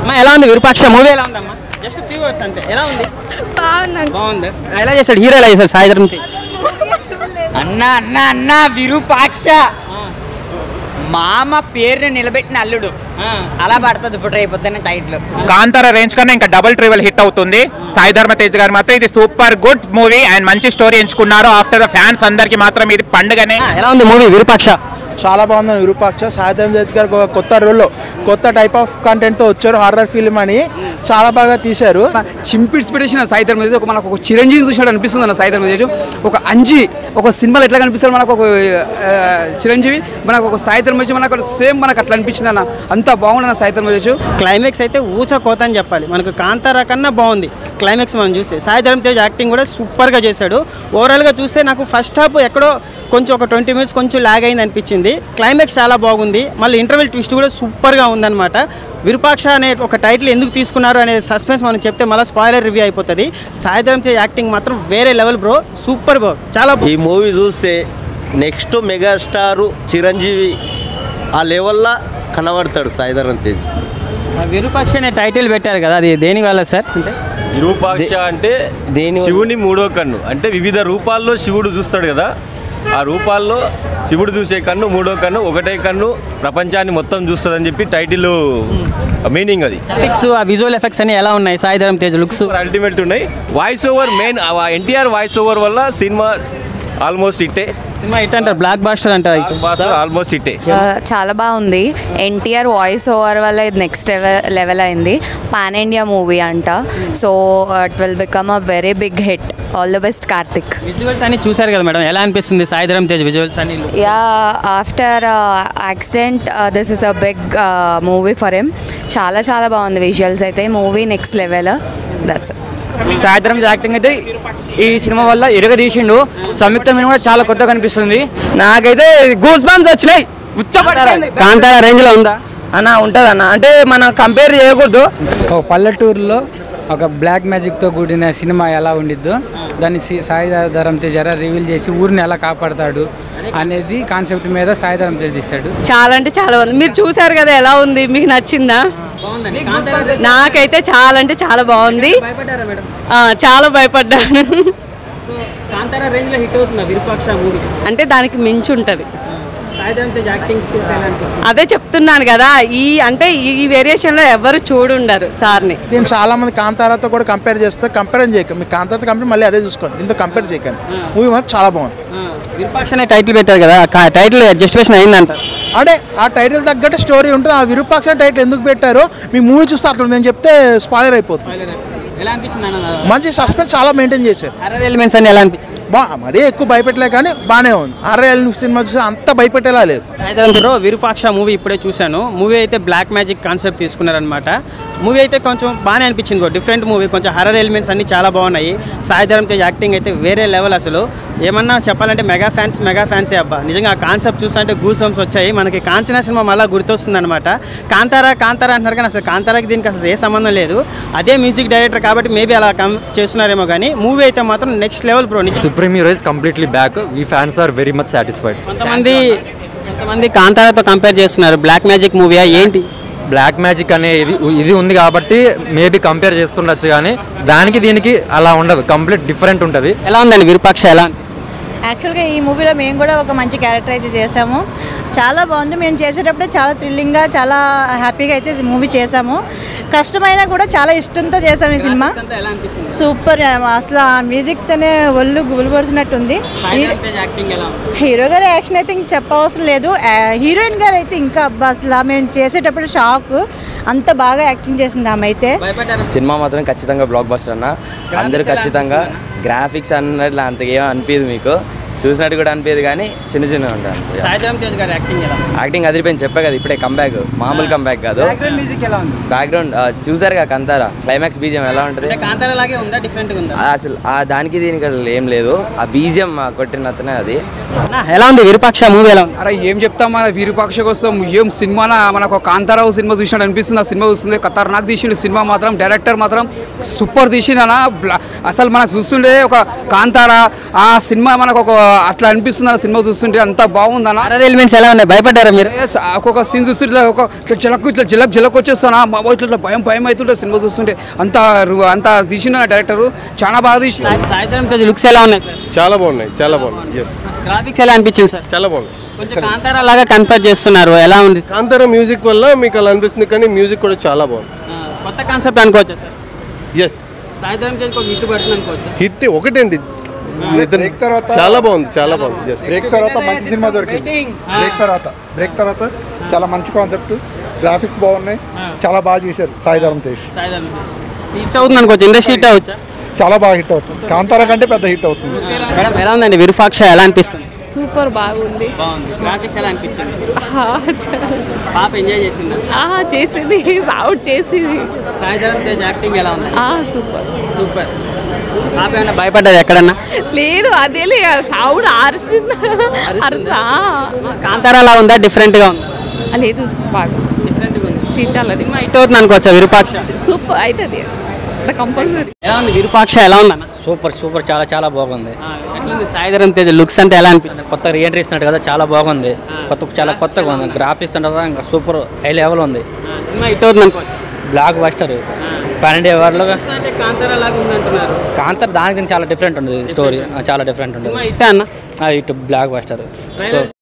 అమ్మా ఎలా ఉంది విరూపాక్ష మూవీ ఎలా ఉందమ్మా జస్ట్ ఫ్యూ వర్డ్స్ అంతే ఎలా ఉంది బాగున్నాను బాగుంది ఎలా చేశాడు హీరో ఎలా చేశాడు సాయంత్రం అన్న అన్న అన్న విరూపాక్ష మామ పేరుని నిలబెట్టిన అల్లుడు అలా పడుతుంది ఇప్పుడు రేపొద్దున టైటిల్ కాంతార రేంజ్ కన్నా ఇంకా డబుల్ ట్రివల్ హిట్ అవుతుంది సాయి ధర్మ తేజ్ గారు మాత్రం ఇది సూపర్ గుడ్ మూవీ అండ్ మంచి స్టోరీ ఎంచుకున్నారు ఆఫ్టర్ ద ఫ్యాన్స్ అందరికి మాత్రం ఇది పండుగనే ఎలా ఉంది మూవీ విరూపాక్ష చాలా బాగుంది విరూపాక్ష సాయిధం తేజ్ గారు ఒక కొత్త రోల్లో కొత్త టైప్ ఆఫ్ కంటెంట్తో వచ్చారు హారర్ ఫిల్మ్ అని చాలా బాగా తీశారు చింపి ఇన్స్పిరేషన్ సాయిధర్మ తేజ్ ఒక మనకు ఒక చిరంజీవి చూసినట్టు అనిపిస్తుంది అన్న సాయిధర్మ తేజ్ ఒక అంజి ఒక సినిమాలో ఎట్లా కనిపిస్తాడు మనకు ఒక ఆ, చిరంజీవి మనకు ఒక సాయిధర్మ తేజ్ మనకు సేమ్ మనకు అట్లా అనిపించింది అన్న అంత బాగుంది సాయిధర్మ తేజ్ క్లైమాక్స్ అయితే ఊచ కోత అని చెప్పాలి మనకు కాంతారా కన్నా బాగుంది క్లైమాక్స్ మనం చూస్తే సాయి ధరమ్ తేజ్ యాక్టింగ్ కూడా సూపర్గా చేశాడు ఓవరాల్గా చూస్తే నాకు ఫస్ట్ హాఫ్ ఎక్కడో కొంచెం ఒక ట్వంటీ మినిట్స్ కొంచెం లాగ్ అయింది అనిపించింది క్లైమాక్స్ చాలా బాగుంది మళ్ళీ ఇంటర్వెల్ ట్విస్ట్ కూడా సూపర్గా ఉందన్నమాట విరూపాక్ష అనే ఒక టైటిల్ ఎందుకు తీసుకున్నారు అనే సస్పెన్స్ మనం చెప్తే మళ్ళీ స్పాయిలర్ రివ్యూ అయిపోతుంది సాయి ధరమ్ తేజ్ యాక్టింగ్ మాత్రం వేరే లెవెల్ బ్రో సూపర్ బ్రో చాలా ఈ మూవీ చూస్తే నెక్స్ట్ మెగాస్టారు చిరంజీవి ఆ లెవెల్లో కనబడతాడు సాయిధరం తేజ్ విరూపాక్ష అనే టైటిల్ పెట్టారు కదా అది దేని వల్ల సార్ అంటే విరూపాక్ష అంటే దేని వల్ల? శివుని మూడో కన్ను అంటే వివిధ రూపాల్లో శివుడు చూస్తాడు కదా ఆ రూపాల్లో శివుడు చూసే కన్ను మూడో కన్ను ఒకటే కన్ను ప్రపంచాన్ని మొత్తం చూస్తుందని చెప్పి టైటిల్ మీనింగ్ అది గ్రాఫిక్స్ ఆ విజువల్ ఎఫెక్ట్స్ అన్ని ఎలా ఉన్నాయి సాయి ధరమ్ తేజ్ లుక్స్ అల్టిమేట్ ఉన్నాయి voice over main NTR voice over వల్ల సినిమా ఆల్మోస్ట్ ఇట్టే సినిమా ఇట్ అంటారు బ్లాక్ బాస్టర్ అంటారు అయితే ఆల్మోస్ట్ ఇట్టే చాలా బాగుంది ఎన్టీఆర్ వాయిస్ ఓవర్ వల్ల ఇది నెక్స్ట్ లెవెల్ అయింది పాన్ ఇండియా మూవీ అంట so it will become a very big hit all the best Karthik visuals అన్ని చూసారు కదా మేడం ఎలా అనిపిస్తుంది సాయి ధరమ్ తేజ్ విజువల్స్ అన్ని yeah after accident this is a big movie for him చాలా చాలా బాగుంది విజువల్స్ అయితే మూవీ నెక్స్ట్ లెవెల్ దట్స్ సాయంత్రం యాక్టింగ్ అయితే ఈ సినిమా వల్ల ఎరగ తీసిండు సంయుక్త మీన కూడా చాలా కొత్తగా కనిపిస్తుంది నాకైతే గూస్ బంప్స్ వచ్చినాయి ఉచ్చపడ్డారు కాంతారా రేంజ్ లో ఉందా అన్న ఉంటుంది అన్న అంటే మనం కంపేర్ చేయకూడదు ఒక పల్లెటూరులో ఒక బ్లాక్ మ్యాజిక్తో కూడిన సినిమా ఎలా ఉండిద్దో దాన్ని సి- సాయి ధరం తేజ్ ఎలా రివీల్ చేసి ఊరిని ఎలా కాపాడతాడు అనేది కాన్సెప్ట్ మీద సాయి ధరం తేజ్ తీశాడు చాలా అంటే చాలా బాగుంది మీరు చూసారు కదా ఎలా ఉంది మీకు నచ్చిందా నాకైతే చాలా అంటే చాలా బాగుంది భయపడ్డారా మేడం ఆ, చాలా భయపడ్డాను సో కాంతారా రేంజ్ లో హిట్ అవుతుందా విరూపాక్ష మూవీ అంటే దానికి మించి ఉంటుంది సాయి ధరమ్ తేజ్ యాక్టింగ్ స్కిల్స్ ఎలా అనిపిస్తుంది అదే చెప్తున్నాను కదా ఈ అంటే ఈ వేరియేషన్ లో ఎవరు చూడుండరు సార్ని నేను చాలా మంది కాంతారాతో కూడా కంపేర్ చేస్తే కంపేర్ చేయకండి మీ కాంతారాతో కంపేర్ మళ్ళీ అదే చూసుకోండి దీంతో కంపేర్ చేయకండి మూవీ మాత్రం చాలా బాగుంది విరూపాక్ష అనే టైటిల్ పెట్టారు కదా ఆ టైటిల్ అడ్జస్ట్మేషన్ అయిందంట అంటే ఆ టైటిల్ తగ్గట్టు స్టోరీ ఉంటుంది ఆ విరూపాక్ష టైటిల్ ఎందుకు పెట్టారో మీ మూవీ చూస్తే అట్లా నేను చెప్తే స్పాయిలర్ అయిపోతుంది ఎలా అనిపిస్తుంది అన్న మంచి సస్పెన్స్ చాలా మెయింటైన్ చేశారు హర్రర్ ఎలిమెంట్స్ అన్ని ఎలా అనిపించింది బా మరీ ఎక్కువ భయపెట్టలే కానీ బాగానే ఉంది అరవై సినిమా చూసి అంత భయపెట్టేలా లేదు సాయంత్రం బ్రో విరూపాక్ష మూవీ ఇప్పుడే చూశాను మూవీ అయితే బ్లాక్ మ్యాజిక్ కాన్సెప్ట్ తీసుకున్నారనమాట మూవీ అయితే కొంచెం బాగానే అనిపించింది బ్రో డిఫరెంట్ మూవీ కొంచెం హర్రర్ ఎలిమెంట్స్ అన్ని చాలా బాగున్నాయి సాయి ధరమ్ తేజ్ యాక్టింగ్ అయితే వేరే లెవెల్ అసలు ఏమన్నా చెప్పాలంటే మెగా ఫ్యాన్స్ మెగా ఫ్యాన్సే అబ్బా నిజంగా ఆ కాన్సెప్ట్ చూస్తుంటే గూస్ బంప్స్ వచ్చాయి మనకి కాంచనా సినిమా మళ్ళీ గుర్తొస్తుంది అనమాట కాంతారా కాంతారా అంటున్నారు కానీ అసలు కాంతారాకి దీనికి అసలు ఏ సంబంధం లేదు అదే మ్యూజిక్ డైరెక్టర్ కాబట్టి మేబీ అలా కం చేస్తున్నారేమో కానీ మూవీ అయితే మాత్రం next level bro supreme hero is completely back we fans are very much satisfied కొంతమంది కొంతమంది కాంతారాతో కంపేర్ చేస్తున్నారు బ్లాక్ మ్యాజిక్ మూవీయా ఏంటి బ్లాక్ మ్యాజిక్ అనే ఇది ఇది ఉంది కాబట్టి మేబీ కంపేర్ చేస్తుండొచ్చు కానీ దానికి దీనికి అలా ఉండదు కంప్లీట్ డిఫరెంట్ ఉంటుంది ఎలా ఉందండి విరూపాక్ష ఎలా యాక్చువల్గా ఈ మూవీలో మేము కూడా ఒక మంచి క్యారెక్టర్ అయితే చేసాము చాలా బాగుంది మేము చేసేటప్పుడే చాలా థ్రిల్లింగ్గా చాలా హ్యాపీగా అయితే మూవీ చేసాము కష్టమైనా కూడా చాలా ఇష్టంతో చేసాము ఈ సినిమా సూపర్ అసలు ఆ మ్యూజిక్తోనే ఒళ్ళు గుబులుపడుతున్నట్టుంది హీరో యాక్టింగ్ ఎలా హీరో గారి యాక్షన్ అయితే ఇంక చెప్పవసరం లేదు ఆ, హీరోయిన్ గారు అయితే ఇంకా అబ్బా అసలు మేము చేసేటప్పుడు షాక్ అంత బాగా యాక్టింగ్ చేసింది ఆమె అయితే సినిమా మాత్రం ఖచ్చితంగా బ్లాక్ బస్టర్ అన్న అందరూ ఖచ్చితంగా గ్రాఫిక్స్ అన్నట్లు అంతగా ఏం అనిపించదు మీకు చూసినట్టు కూడా అనిపించదు కానీ చిన్న చిన్న ఉంటాను సాయిధరం తేజ్ గారి యాక్టింగ్ ఎలా యాక్టింగ్ అదిరిపోయింది చెప్పా కదా ఇప్పుడే కంబ్యాక్ మామూలు కంబ్యాక్ కాదు మ్యూజిక్ ఎలా ఉంది బ్యాక్గ్రౌండ్ చూసారు కదా కంతారా క్లైమాక్స్ బీజియం ఎలా ఉంటుంది అంటే కాంతారా లాగే ఉందా డిఫరెంట్ ఉందా ఆ అసలు ఆ దానికి దీనికి అసలు ఏం లేదు ఆ బీజియం కొట్టిన అతనే అది ఎలా ఉంది విరూపాక్ష మూవీ ఎలా ఉంది అరే ఏం చెప్తాం మన విరూపాక్ష కోసం ఏం సినిమా మనకు ఒక కాంతారావు సినిమా చూసినట్టు అనిపిస్తుంది ఆ సినిమా చూస్తుంది ఖతర్నాక్ తీసిండు సినిమా మాత్రం డైరెక్టర్ మాత్రం సూపర్ తీసిండనా అసలు మనకు చూస్తుండే ఒక కాంతారా ఆ సినిమా మనకు ఒక అట్లా అనిపిస్తుంది అన్న సినిమా చూస్తుంటే అంత బాగుంది అన్న హర్రర్ ఎలిమెంట్స్ ఎలా ఉన్నాయి భయపడ్డారా మీరు Yes, ఒక్కొక్క సీన్ చూస్తుంటే ఇట్లా ఒక ఇట్లా చిలక్ ఇట్లా చిలక్ చిలక్ వచ్చేస్తానా మా బాబు ఇట్లా ఇట్లా భయం భయం అవుతుంటే సినిమా చూస్తుంటే అంత రు- అంత తీసిన డైరెక్టర్ చాలా బాగా తీసి సాయంత్రం తేజ్ లుక్స్ ఎలా ఉన్నాయి సార్ చాలా బాగున్నాయి చాలా బాగున్నాయి ఎస్ గ్రాఫిక్స్ ఎలా అనిపించింది సార్ చాలా బాగుంది కొంచెం కాంతారా లాగా కన్ఫర్ చేస్తున్నారు ఎలా ఉంది సార్ కాంతార మ్యూజిక్ వల్ల మీకు అలా అనిపిస్తుంది కానీ మ్యూజిక్ కూడా చాలా బాగుంది కొత్త కాన్సెప్ట్ అనుకోవచ్చా సార్ ఎస్ సాయంత్రం తేజ్ ఒక హిట్ పడుతుంది అనుకోవచ్చా హిట్ ఒకటండి ఇద్దరు- చాలా బాగుంది చాలా బాగుంది ఎస్ బ్రేక్ తర్వాత మంచి సినిమా దొరికింది బ్రేక్ తర్వాత బ్రేక్ తర్వాత చాలా మంచి కాన్సెప్ట్ గ్రాఫిక్స్ బాగున్నాయి చాలా బాగా చేశారు సాయిధరం తేజ్ హిట్ అవుతుంది అనుకోవచ్చు ఇండస్ట్రీ హిట్ అవ్వచ్చా చాలా బాగా హిట్ అవుతుంది కాంతార కంటే పెద్ద హిట్ అవుతుంది మేడం ఎలా ఉందండి విరూపాక్ష ఎలా అనిపిస్తుంది సూపర్ బాగుంది బాగుంది గ్రాఫిక్స్ ఎలా అనిపించింది ఆహా, చాలా. పాప ఎంజాయ్ చేసిందా ఆహా, చేసింది అవుట్ చేసింది సాయంత్రం తేజ్ యాక్టింగ్ ఎలా ఉంది ఆ, సూపర్ సూపర్ పాప ఏమైనా భయపడ్డది ఎక్కడన్నా లేదు అదే లే సౌండ్ అరిసింది అరుసా కాంతారా అలా ఉందా డిఫరెంట్ గా ఉందా లేదు బాగా చాలా సినిమా హిట్ అవుతుంది అనుకోవచ్చా విరూపాక్ష సూపర్ అవుతుంది కంపల్సరీ ఎలా ఉంది విరూపాక్ష ఎలా ఉందన్న సూపర్ సూపర్ చాలా చాలా బాగుంది ఎట్లుంది సాయిధరం తేజ్ లుక్స్ అంటే ఎలా అనిపించింది కొత్త రీఎంట్రీ ఇస్తున్నట్టు కదా చాలా బాగుంది కొత్త చాలా కొత్తగా ఉంది గ్రాఫిక్స్ అంటే కూడా ఇంకా సూపర్ హై లెవెల్ ఉంది సినిమా హిట్ అవుతుంది అనుకోవచ్చు బ్లాక్ బస్టర్ పన్నెండు వారిలో అంటే కాంతారా లాగా ఉంది అంటున్నారు కాంతర్ దానికి దీనికి చాలా డిఫరెంట్ ఉంది స్టోరీ చాలా డిఫరెంట్ ఉంది సినిమా హిట్ అన్న ఇటు బ్లాక్ బస్టర్ సో ట్రైలర్